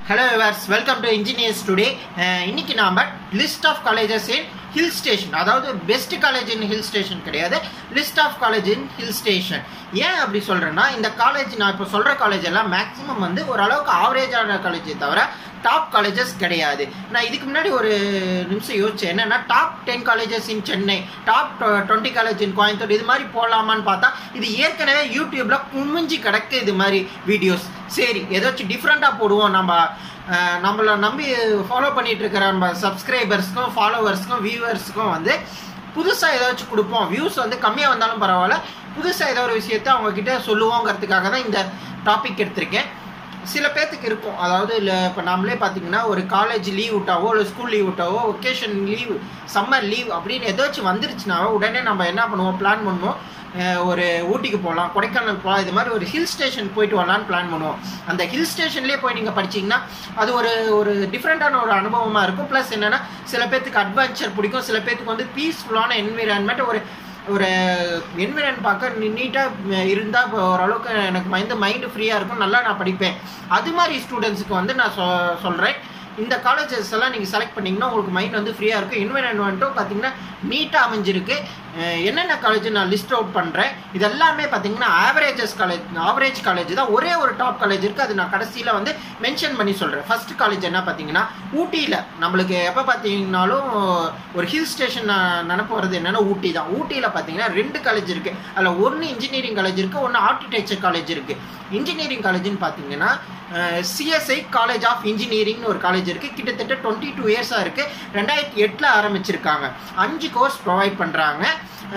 hello viewers welcome to engineers today இன்னைக்கு நாம list of colleges in hill station அதாவது best college in hill station கிடையாது list of college in hill station ஏன் அப்படி சொல்கிறேன்னா இந்த காலேஜ் நான் இப்போ சொல்கிற காலேஜ் எல்லாம் மேக்ஸிமம் வந்து ஓரளவுக்கு ஆவரேஜான காலேஜே தவிர டாப் காலேஜஸ் கிடையாது நான் இதுக்கு முன்னாடி ஒரு நிமிஷம் யோசிச்சேன் என்னன்னா top ten colleges in Chennai top twenty college in Coimbatore இது மாதிரி போடலாமான்னு பார்த்தா இது ஏற்கனவே யூடியூப்ல குமிஞ்சி கிடக்கு இது மாதிரி வீடியோஸ் சரி ஏதாச்சும் டிஃப்ரெண்ட்டாக போடுவோம் நம்ம அஹ், நம்மளை நம்பி ஃபாலோ பண்ணிட்டு இருக்கிற நம்ம சப்ஸ்கிரைபர்ஸ்க்கும் ஃபாலோவர்ஸ்க்கும் வியூவர்ஸ்க்கும் வந்து புதுசாக ஏதாச்சும் கொடுப்போம் வியூஸ் வந்து கம்மியாக வந்தாலும் பரவாயில்ல புதுசாக ஏதோ ஒரு விஷயத்த அவங்க கிட்ட சொல்லுவோங்கிறதுக்காக தான் இந்த டாபிக் எடுத்திருக்கேன் சில பேர்த்துக்கு இருக்கும் அதாவது இல்லை இப்போ நாமளே பார்த்தீங்கன்னா ஒரு காலேஜ் லீவ் விட்டாவோ இல்லை ஸ்கூல் லீவ் விட்டாவோ ஒகேஷன் லீவ் சம்மர் லீவ் அப்படின்னு ஏதாச்சும் வந்துருச்சுனாவோ உடனே நம்ம என்ன பண்ணுவோம் பிளான் பண்ணுவோம் அஹ் ஒரு ஊட்டிக்கு போகலாம் கொடைக்கானல் போகலாம் இது மாதிரி ஒரு ஹில் ஸ்டேஷன் போயிட்டு வரலான்னு பிளான் பண்ணுவோம் அந்த ஹில் ஸ்டேஷன்லேயே போய் நீங்கள் படிச்சீங்கன்னா அது ஒரு ஒரு டிஃப்ரெண்ட்டான ஒரு அனுபவமாக இருக்கும் ப்ளஸ் என்னென்னா சில பேர்த்துக்கு அட்வென்ச்சர் பிடிக்கும் சில பேர்த்துக்கு வந்து பீஸ்ஃபுல்லான என்விரான்மெண்ட் ஒரு ஒரு என்விரான் பார்க்க நீட்டாக இருந்தால் இப்போ ஓரளவுக்கு எனக்கு மைண்டு மைண்டு ஃப்ரீயாக இருக்கும் நல்லா நான் படிப்பேன் அது மாதிரி ஸ்டூடெண்ட்ஸுக்கு வந்து நான் சொ சொல்கிறேன் இந்த காலேஜஸ் எல்லாம் நீங்கள் செலக்ட் பண்ணிங்கன்னா உங்களுக்கு மைண்ட் வந்து ஃப்ரீயாக இருக்கும் என்விரான்மெண்ட்டும் பார்த்தீங்கன்னா நீட்டாக அமைஞ்சிருக்கு அஹ் என்னென்ன காலேஜ் நான் லிஸ்ட் அவுட் பண்ணுறேன் இது எல்லாமே பார்த்தீங்கன்னா ஆவரேஜஸ் காலேஜ் ஆவரேஜ் காலேஜ் தான் ஒரே ஒரு டாப் காலேஜ் இருக்குது அது நான் கடைசியில் வந்து மென்ஷன் பண்ணி சொல்கிறேன் ஃபர்ஸ்ட் காலேஜ் என்ன பார்த்தீங்கன்னா ஊட்டியில் நம்மளுக்கு எப்போ பார்த்தீங்கன்னாலும் ஒரு ஹில் ஸ்டேஷன் நினப்பு வருது என்னன்னா ஊட்டி தான் ஊட்டியில் பார்த்தீங்கன்னா ரெண்டு காலேஜ் இருக்குது அதில் ஒன்று இன்ஜினியரிங் காலேஜ் இருக்குது ஒன்று ஆர்கிடெக்சர் காலேஜ் இருக்குது இன்ஜினியரிங் காலேஜ்னு பார்த்தீங்கன்னா சிஎஸ்ஐ காலேஜ் ஆஃப் இன்ஜினியரிங்னு ஒரு காலேஜ் இருக்குது கிட்டத்தட்ட டுவெண்ட்டி டூ இயர்ஸாக இருக்குது ரெண்டாயிரத்தி எட்டில் ஆரம்பிச்சிருக்காங்க அஞ்சு கோர்ஸ் ப்ரொவைட் பண்ணுறாங்க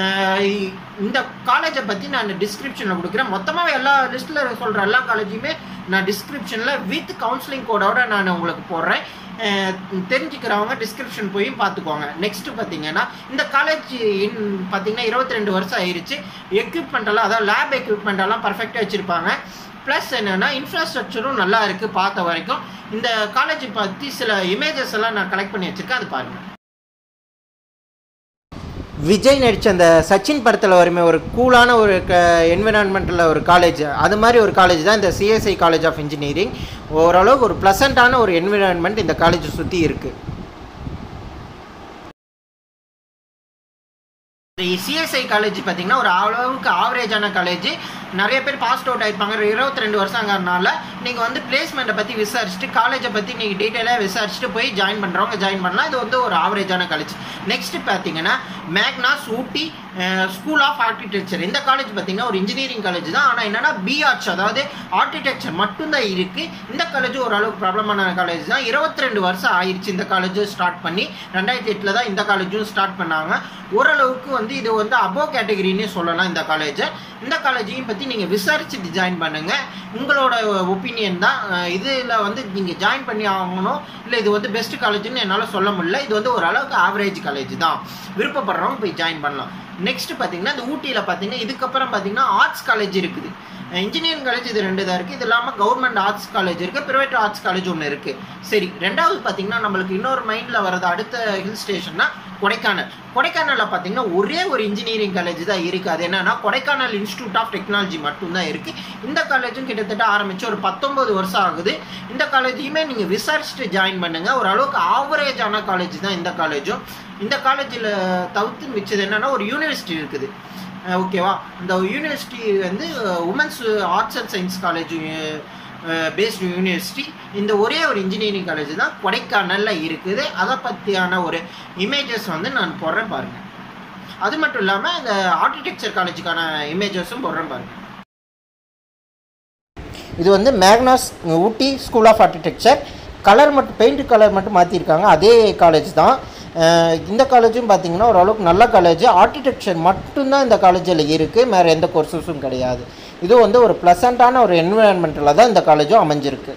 இந்த காலேஜை பற்றி நான் டிஸ்கிரிப்ஷனில் கொடுக்குறேன் மொத்தமாக எல்லா லிஸ்ட்டில் சொல்கிற எல்லா காலேஜுமே நான் டிஸ்கிரிப்ஷனில் வித் கவுன்சிலிங் கோடோட நான் உங்களுக்கு போடுறேன் அஹ் தெரிஞ்சுக்கிறவங்க டிஸ்கிரிப்ஷன் போய் பார்த்துக்கோங்க நெக்ஸ்ட் பார்த்தீங்கன்னா இந்த காலேஜ் பார்த்தீங்கன்னா இருபத்தி ரெண்டு வருஷம் ஆயிருச்சு எக்யூப்மெண்ட் எல்லாம் அதாவது லேப் எக்யூப்மெண்ட் எல்லாம் பர்ஃபெக்டாக வச்சுருப்பாங்க ப்ளஸ் என்னென்னா இன்ஃப்ராஸ்ட்ரக்சரும் நல்லா இருக்குது பார்த்த வரைக்கும் இந்த காலேஜ் பற்றி சில இமேஜஸ் எல்லாம் நான் கலெக்ட் பண்ணி வச்சுருக்கேன் அது பாருங்கள் விஜய் நடித்த அந்த சச்சின் படத்தில் வருமே ஒரு கூலான ஒரு க என்விரான்மெண்ட்டில் ஒரு காலேஜ் அது மாதிரி ஒரு காலேஜ் தான் இந்த சிஎஸ்ஐ காலேஜ் ஆஃப் இன்ஜினியரிங் ஓரளவுக்கு ஒரு ப்ளசண்ட்டான ஒரு என்விரான்மெண்ட் இந்த காலேஜை சுற்றி இருக்குது சிஎஸ்ஐ காலேஜ் பார்த்தீங்கன்னா ஒரு அளவுக்கு ஆவரேஜான காலேஜ் நிறைய பேர் பாஸ் அவுட் ஆயிருப்பாங்க இருபத்தி ரெண்டு வருஷங்கிறனால நீங்கள் வந்து பிளேஸ்மெண்ட்டை பற்றி விசாரிச்சுட்டு காலேஜை பற்றி நீங்கள் டீட்டெயிலாக விசாரிச்சுட்டு போய் ஜாயின் பண்ணுறவங்க ஜாயின் பண்ணலாம் இது வந்து ஒரு ஆவரேஜான காலேஜ் நெக்ஸ்ட் பார்த்தீங்கன்னா மேக்னாஸ் ஊட்டி ஸ்கூல் ஆஃப் ஆர்கிடெக்சர் இந்த காலேஜ் பார்த்தீங்கன்னா ஒரு இன்ஜினியரிங் காலேஜ் தான் ஆனால் என்னன்னா பிஆர்ட்ஸ் அதாவது ஆர்கிடெக்சர் மட்டும்தான் இருக்குது இந்த காலேஜ் ஓரளவுக்கு ப்ராப்ளமான காலேஜ் தான் இருபத்தி ரெண்டு வருஷம் ஆயிடுச்சு இந்த காலேஜ் ஸ்டார்ட் பண்ணி ரெண்டாயிரத்தி எட்டில் தான் இந்த காலேஜும் ஸ்டார்ட் பண்ணாங்க ஓரளவுக்கு வந்து இது வந்து அபோ கேட்டகரின்னே சொல்லலாம் இந்த காலேஜை இந்த காலேஜையும் பற்றி நீங்கள் விசாரிச்சுட்டு ஜாயின் பண்ணுங்கள் உங்களோட ஒப்பீனியன் தான் இதில் வந்து நீங்கள் ஜாயின் பண்ணி ஆகணும் இல்லை இது வந்து பெஸ்ட் காலேஜ்னு என்னால் சொல்ல முடியல இது வந்து ஓரளவுக்கு ஆவரேஜ் காலேஜ் தான் விருப்பப்படுறவங்க போய் ஜாயின் பண்ணலாம் நெக்ஸ்ட் பார்த்தீங்கன்னா இந்த ஊட்டியில் பார்த்தீங்கன்னா இதுக்கப்புறம் பார்த்தீங்கன்னா ஆர்ட்ஸ் காலேஜ் இருக்குது இன்ஜினியரிங் காலேஜ் இது ரெண்டு தான் இருக்குது இது இல்லாமல் கவர்மெண்ட் ஆர்ட்ஸ் காலேஜ் இருக்குது ப்ரைவேட் ஆர்ட்ஸ் காலேஜ் ஒன்று இருக்குது சரி ரெண்டாவது பார்த்தீங்கன்னா நம்மளுக்கு இன்னொரு மைண்டில் வர்றது அடுத்த ஹில் ஸ்டேஷன்னா கொடைக்கானல் கொடைக்கானலில் பார்த்தீங்கன்னா ஒரே ஒரு இன்ஜினியரிங் காலேஜ் தான் இருக்குது அது என்னன்னா கொடைக்கானல் இன்ஸ்டியூட் ஆஃப் டெக்னாலஜி மட்டும்தான் இருக்குது இந்த காலேஜும் கிட்டத்தட்ட ஆரம்பித்து ஒரு பத்தொம்பது வருஷம் ஆகுது இந்த காலேஜையுமே நீங்கள் விசாரிச்சுட்டு ஜாயின் பண்ணுங்கள் ஓரளவுக்கு ஆவரேஜான காலேஜ் தான் இந்த காலேஜும் இந்த காலேஜில் தவிர்த்து மிச்சது என்னன்னா ஒரு யூனிவர்சிட்டி இருக்குது ஓகேவா இந்த யூனிவர்சிட்டி வந்து women's arts and science college based university இந்த ஒரே ஒரு இன்ஜினியரிங் காலேஜ் தான் கொடைக்கானலில் இருக்குது அதை பற்றியான ஒரு இமேஜஸ் வந்து நான் போடுறேன் பாருங்கள் அது மட்டும் இல்லாமல் இந்த ஆர்கிடெக்சர் காலேஜுக்கான இமேஜஸும் போடுறேன் பாருங்கள் இது வந்து மேக்னாஸ் Ooty school of architecture colour மட்டும் பெயிண்ட் கலர் மட்டும் மாற்றிருக்காங்க அதே காலேஜ் தான் அஹ் இந்த காலேஜும் பார்த்தீங்கன்னா ஓரளவுக்கு நல்ல காலேஜ் ஆர்கிடெக்சர் மட்டும்தான் இந்த காலேஜில் இருக்குது வேறு எந்த கோர்சஸும் கிடையாது இது வந்து ஒரு ப்ளசண்ட்டான ஒரு என்விரான்மெண்ட்டில் தான் இந்த காலேஜும் அமைஞ்சிருக்கு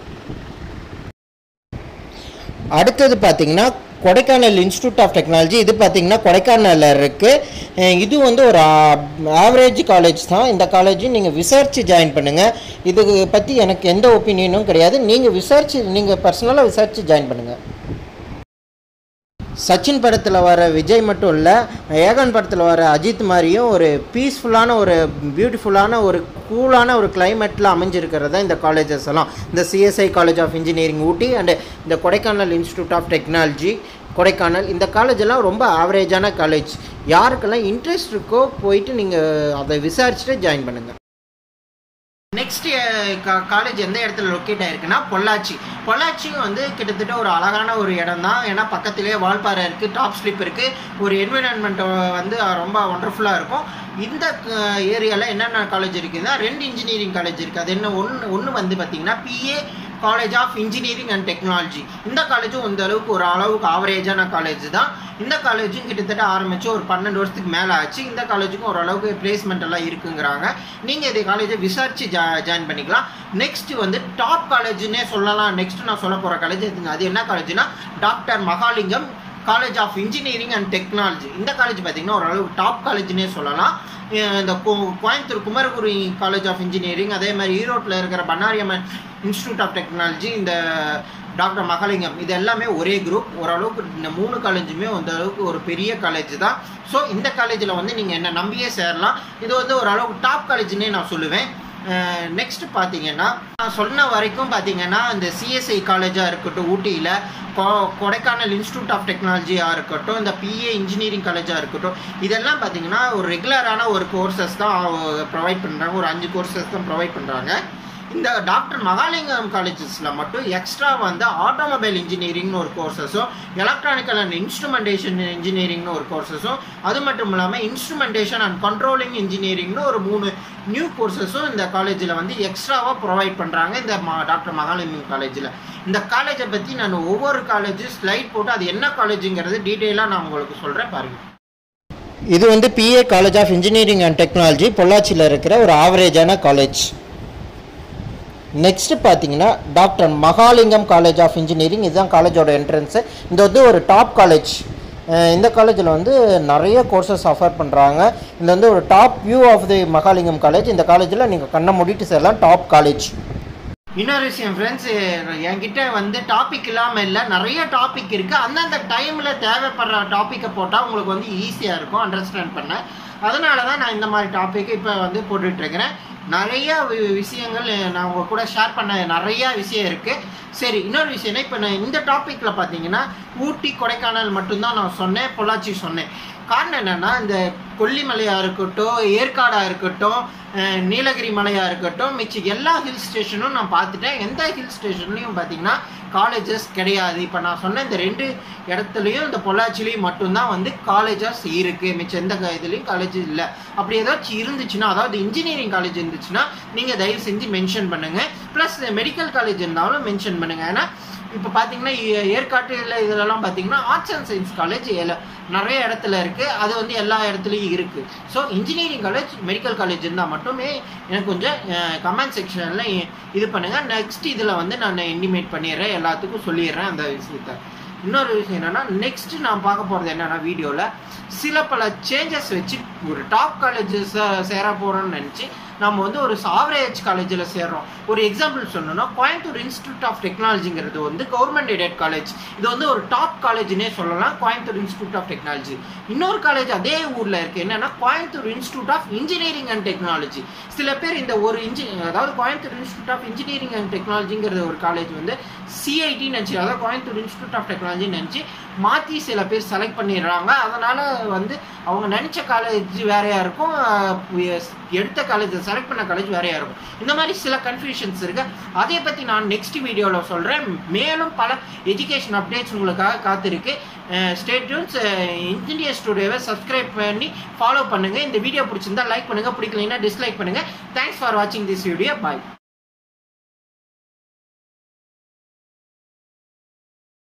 அடுத்தது பார்த்தீங்கன்னா கொடைக்கானல் இன்ஸ்டியூட் ஆஃப் டெக்னாலஜி இது பார்த்தீங்கன்னா கொடைக்கானலில் இருக்குது இது வந்து ஒரு ஆவரேஜ் காலேஜ் தான் இந்த காலேஜும் நீங்கள் விசாரித்து ஜாயின் பண்ணுங்கள் இது பற்றி எனக்கு எந்த ஒப்பீனியனும் கிடையாது நீங்கள் விசாரித்து நீங்கள் பர்சனலாக விசாரித்து ஜாயின் பண்ணுங்கள் சச்சின் படத்தில் வர விஜய் மட்டும் இல்லை ஏகன் படத்தில் வர அஜித் மாதிரியும் ஒரு பீஸ்ஃபுல்லான ஒரு பியூட்டிஃபுல்லான ஒரு கூலான ஒரு கிளைமேட்டில் அமைஞ்சிருக்கிறது தான் இந்த காலேஜஸ் எல்லாம் இந்த CSI college of engineering Ooty and இந்த Kodaikanal institute of technology Kodaikanal இந்த காலேஜ் எல்லாம் ரொம்ப ஆவரேஜான காலேஜ் யாருக்கெல்லாம் இன்ட்ரெஸ்ட் இருக்கோ போயிட்டு நீங்கள் அதை விசாரிச்சுட்டு ஜாயின் பண்ணுங்கள் நெக்ஸ்ட் காலேஜ் எந்த இடத்துல லொக்கேட் ஆயிருக்குன்னா பொள்ளாச்சி பொள்ளாச்சியும் வந்து கிட்டத்தட்ட ஒரு அழகான ஒரு இடம் தான் ஏன்னா பக்கத்திலேயே வால்பாறை இருக்குது டாப் ஸ்லிப் இருக்குது ஒரு என்விரான்மெண்ட் வந்து ரொம்ப ஒண்டர்ஃபுல்லாக இருக்கும் இந்த ஏரியாவில் என்னென்ன காலேஜ் இருக்குதுன்னா ரெண்டு இன்ஜினியரிங் காலேஜ் இருக்குது அது என்ன ஒன்று ஒன்று வந்து பார்த்தீங்கன்னா PA college of engineering and technology இந்த காலேஜும் இந்த அளவுக்கு ஒரு அளவுக்கு ஆவரேஜான காலேஜ் தான் இந்த காலேஜும் கிட்டத்தட்ட ஆரம்பிச்சு ஒரு பன்னெண்டு வருஷத்துக்கு மேலே ஆச்சு இந்த காலேஜுக்கும் ஓரளவுக்கு பிளேஸ்மெண்ட் எல்லாம் இருக்குங்கிறாங்க நீங்கள் இந்த காலேஜை விசாரித்து ஜா ஜாயின் பண்ணிக்கலாம் நெக்ஸ்ட் வந்து டாப் காலேஜ்னே சொல்லலாம் நெக்ஸ்ட் நான் சொல்ல போகிற காலேஜ் அது என்ன காலேஜ்னா doctor Mahalingam college of engineering and technology இந்த காலேஜ் பார்த்தீங்கன்னா ஓரளவுக்கு டாப் காலேஜ்னே சொல்லலாம் இந்த Coimbatore Kumaraguru college of engineering அதே மாதிரி ஈரோட்டில் இருக்கிற பன்னாரியம்மன் இன்ஸ்டியூட் ஆஃப் டெக்னாலஜி இந்த டாக்டர் மகாலிங்கம் இது எல்லாமே ஒரே குரூப் ஓரளவுக்கு இந்த மூணு காலேஜுமே அந்த அளவுக்கு ஒரு பெரிய காலேஜ் தான் ஸோ இந்த காலேஜில் வந்து நீங்கள் என்ன நம்பியே சேரலாம் இது வந்து ஓரளவுக்கு டாப் காலேஜ்னே நான் சொல்லுவேன் நெக்ஸ்ட் பார்த்தீங்கன்னா நான் சொன்ன வரைக்கும் பார்த்தீங்கன்னா இந்த சிஎஸ்ஐ காலேஜாக இருக்கட்டும் ஊட்டியில் கொ கொடைக்கானல் இன்ஸ்டியூட் ஆஃப் டெக்னாலஜியாக இருக்கட்டும் இந்த பிஏ இன்ஜினியரிங் காலேஜாக இருக்கட்டும் இதெல்லாம் பார்த்தீங்கன்னா ஒரு ரெகுலரான ஒரு கோர்சஸ் தான் ப்ரொவைட் பண்ணுறாங்க ஒரு அஞ்சு கோர்சஸ் தான் ப்ரொவைட் பண்ணுறாங்க இந்த டாக்டர் மகாலிங்கம் காலேஜஸில் மட்டும் எக்ஸ்ட்ரா வந்து ஆட்டோமொபைல் இன்ஜினியரிங்னு ஒரு கோர்சஸும் எலக்ட்ரானிக்கல் அண்ட் இன்ஸ்ட்ருமெண்டேஷன் இன்ஜினியரிங்னு ஒரு கோர்சஸும் அது மட்டும் இல்லாமல் இன்ஸ்ட்ருமெண்டேஷன் அண்ட் கண்ட்ரோலிங் இன்ஜினியரிங்னு ஒரு மூணு நியூ கோர்சஸும் இந்த காலேஜில் வந்து எக்ஸ்ட்ராவாக ப்ரொவைட் பண்ணுறாங்க இந்த டாக்டர் மகாலிங்கம் காலேஜில் இந்த காலேஜை பற்றி நான் ஒவ்வொரு காலேஜும் ஸ்லைட் போட்டு அது என்ன காலேஜுங்கிறது டீட்டெயிலாக நான் உங்களுக்கு சொல்கிறேன் பாருங்கள் இது வந்து PA college of engineering and technology பொள்ளாச்சியில் இருக்கிற ஒரு ஆவரேஜான காலேஜ் நெக்ஸ்ட் பார்த்தீங்கன்னா doctor Mahalingam college of engineering இதுதான் காலேஜோட என்ட்ரன்ஸு இது வந்து ஒரு டாப் காலேஜ் இந்த காலேஜில் வந்து நிறைய கோர்சஸ் ஆஃபர் பண்ணுறாங்க இது வந்து ஒரு top view of the Mahalingam college இந்த காலேஜில் நீங்கள் கண்ணை மூடிட்டு சேரலாம் டாப் காலேஜ் இன்னொரு விஷயம் ஃப்ரெண்ட்ஸ் என்கிட்ட வந்து டாபிக் இல்லாமல் இல்லை நிறைய டாபிக் இருக்குது அந்தந்த டைமில் தேவைப்படுற டாப்பிக்கை போட்டால் உங்களுக்கு வந்து ஈஸியாக இருக்கும் அண்டர்ஸ்டாண்ட் பண்ண அதனால தான் நான் இந்த மாதிரி டாப்பிக்கு இப்போ வந்து போட்டுட்ருக்கிறேன் நிறைய விஷயங்கள் நான் உங்கள் கூட ஷேர் பண்ண நிறையா விஷயம் இருக்குது சரி இன்னொரு விஷயம்னா இப்போ நான் இந்த டாப்பிக்கில் பார்த்தீங்கன்னா ஊட்டி கொடைக்கானல் மட்டும்தான் நான் சொன்னேன் பொள்ளாச்சி சொன்னேன் காரணம் என்னென்னா இந்த கொல்லிமலையாக இருக்கட்டும் ஏற்காடாக இருக்கட்டும் நீலகிரி மலையாக இருக்கட்டும் மிச்சம் எல்லா ஹில் ஸ்டேஷனும் நான் பார்த்துட்டேன் எந்த ஹில் ஸ்டேஷன்லையும் பார்த்தீங்கன்னா காலேஜஸ் கிடையாது இப்போ நான் சொன்ன இந்த ரெண்டு இடத்துலையும் இந்த பொள்ளாச்சிலையும் மட்டும்தான் வந்து காலேஜஸ் இருக்குது மிச்சம் எந்த இதுலேயும் காலேஜ் இல்லை அப்படி ஏதாச்சும் இருந்துச்சுன்னா அதாவது இன்ஜினியரிங் காலேஜ் இருந்துச்சுன்னா நீங்கள் தயவு செஞ்சு மென்ஷன் பண்ணுங்கள் ப்ளஸ் மெடிக்கல் காலேஜ் இருந்தாலும் மென்ஷன் பண்ணுங்கள் ஏன்னா இப்போ பார்த்தீங்கன்னா ஏற்காட்டில் இதெல்லாம் பார்த்தீங்கன்னா ஆர்ட்ஸ் அண்ட் சயின்ஸ் காலேஜ் நிறைய இடத்துல இருக்குது அது வந்து எல்லா இடத்துலையும் இருக்குது so engineering college medical college இருந்தால் மட்டுமே எனக்கு கொஞ்சம் கமெண்ட் செக்ஷனில் இது பண்ணுங்கள் நெக்ஸ்ட் இதில் வந்து நான் இன்டிமேட் பண்ணிடுறேன் எல்லாத்துக்கும் சொல்லிடுறேன் அந்த விஷயத்த இன்னொரு விஷயம் என்னென்னா நெக்ஸ்ட் நான் பார்க்க போகிறது என்னென்னா வீடியோவில் சில பல சேஞ்சஸ் வச்சு ஒரு டாப் காலேஜஸ் சேர போகிறோம்னு நினச்சி நம்ம வந்து ஒரு ஆவரேஜ் காலேஜில் சேர்றோம் ஒரு எக்ஸாம்பிள் சொல்லணும்னா கோயம்புத்தூர் இன்ஸ்டியூட் ஆஃப் டெக்னாலஜிங்கிறது வந்து கவர்மெண்ட் எய்டட் காலேஜ் இது வந்து ஒரு டாப் காலேஜ்னே சொல்லலாம் கோயம்புத்தூர் இன்ஸ்டியூட் ஆஃப் டெக்னாலஜி இன்னொரு காலேஜ் அதே ஊரில் இருக்குது என்னென்னா Coimbatore institute of engineering and technology சில பேர் இந்த ஒரு இன்ஜி அதாவது Coimbatore institute of engineering and டெக்னாலஜிங்கிறது ஒரு காலேஜ் வந்து சிஐடி நினச்சி அதாவது கோயம்புத்தூர் இன்ஸ்டியூட் ஆஃப் டெக்னாலஜி நினச்சி மாற்றி சில பேர் செலக்ட் பண்ணிடுறாங்க அதனால் வந்து அவங்க நினச்ச காலேஜ் வேறையாக இருக்கும் எடுத்த காலேஜ் செலக்ட் பண்ண காலேஜ் வேறையாக இருக்கும் இந்த மாதிரி சில கன்ஃபியூஷன்ஸ் இருக்கு அதை பற்றி நான் நெக்ஸ்ட் வீடியோவில் சொல்கிறேன் மேலும் பல எஜுகேஷன் அப்டேட்ஸ் உங்களுக்காக காத்திருக்கு ஸ்டேட்யூன்ஸ் இன்ஜினியர் ஸ்டுடியோவை சப்ஸ்கிரைப் பண்ணி ஃபாலோ பண்ணுங்கள் இந்த வீடியோ பிடிச்சிருந்தா லைக் பண்ணுங்கள் பிடிக்கலைன்னா டிஸ்லைக் பண்ணுங்கள் தேங்க்ஸ் ஃபார் வாட்சிங் திஸ் வீடியோ பாய்